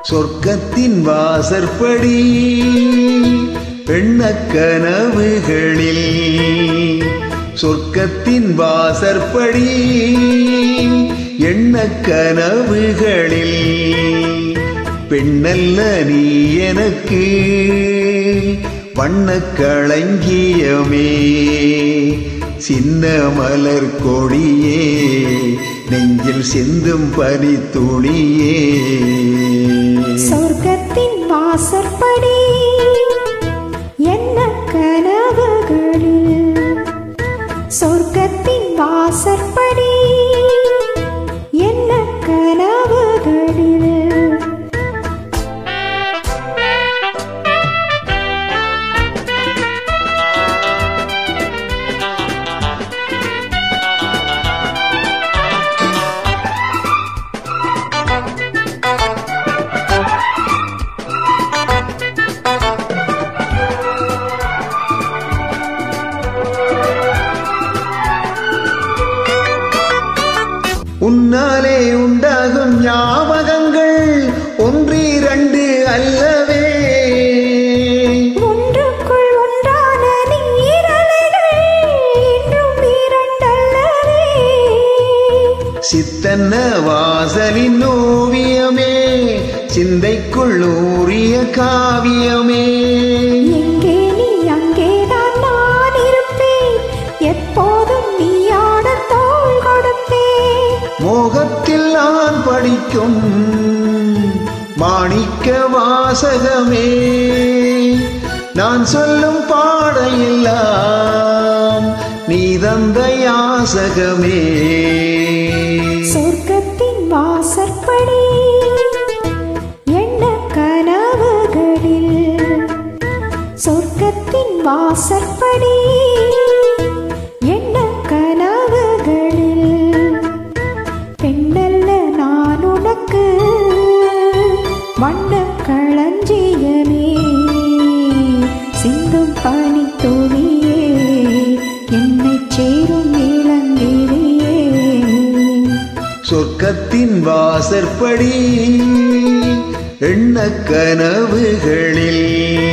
சொர்க்கத்தின் வாசற்படி எண்ணக் கனவுகளில் சொர்க்கத்தின் வாசற்படி எண்ணக் கனவுகளில் பெண்ணல்ல நீ எனக்கு வண்ணக் களங்கியமே சின்ன மலர் கொடியே நெஞ்சில் சிந்தும் பனித்துளியே சொர்க்கத்தின் வாசற்படி என்ன கனவுகளில் சொர்க்கத்தின் வாசற்படி என்ன கனவுகளில் உன்னாலே உண்டாகும் ஞாபகங்கள் ஒன்றிரண்டு அல்லவே ஒன்றுக்குள் ஒன்றான நீரலைகள் என்றும் இரண்டல்லவே சித்தன்ன வாசலின் ஓவியமே சிந்தைக்குள் ஊறிய காவியமே எங்கே நீ அங்கேதான் நான் இருப்பேன் எப்போதும் நீ ஆட தோள் கொடுப்பேன் மோகத்தில் நான் படிக்கும் மாணிக்க வாசகமே நான் சொல்லும் பாடையெல்லாம் நீ தந்த யாசகமே சொர்க்கத்தின் வாசற்படி என்ன கனவுகளில் சொர்க்கத்தின் வாசற்படி என்ன கனவுகளில் பெண்ணல்ல நான் உனக்கு வண்ண களஞ்சியமே சிந்தும் பனி துளியே என்னை சேரும் இளங்கிரியே சொர்க்கத்தின் வாசற்படி எண்ண கனவுகளில்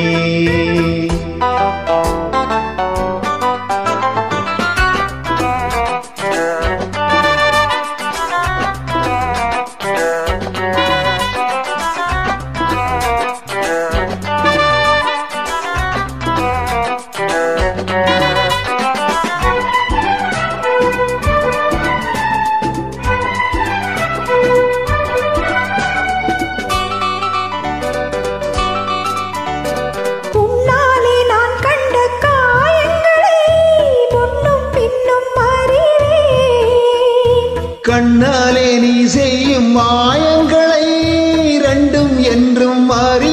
உன்னாலே நான் கண்ட காயங்களை முன்னும் பின்னும் அறிவேன் கண்ணாலே நீ செய்யும் மாயங்களை ரெண்டும் என்றும்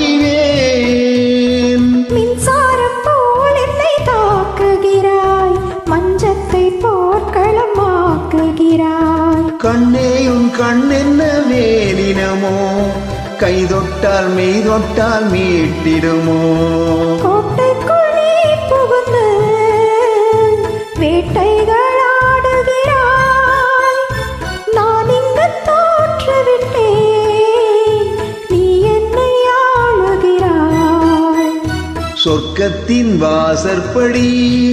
அறிவேன் மின்சாரம் போல் என்னை தாக்குகிறாய் மஞ்சத்தை போர்க்களமாக்குகிறாய் கண்ணேயும் கண்ணென்ன வேலினமோ கை தொட்டால் மெய் தொட்டால் மீட்டிடுமோ கோட்டைக்குள் நீ புகுந்து வேட்டைகள் ஆடுகிறாய் நான் இங்கு தோற்றுவிட்டேன் நீ என்னை ஆளுகிறாய் சொர்க்கத்தின் வாசற்படி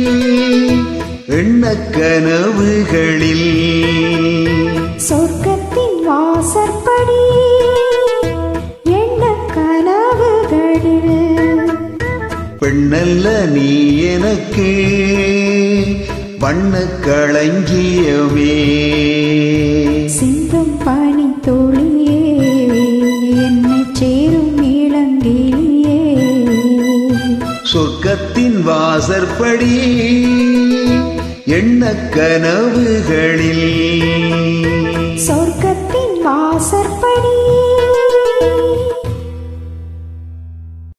எண்ண கனவுகளில் சொர்க்கத்தின் வாசற்படி என்ன கனவுகளில் பெண்ணல்ல நீ எனக்கு வண்ண களங்கியமே சிந்தும் பனி துளியே என்னை சேரும் இளங்கிலியே சொர்க்கத்தின் வாசற்படி எண்ண கனவுகளில்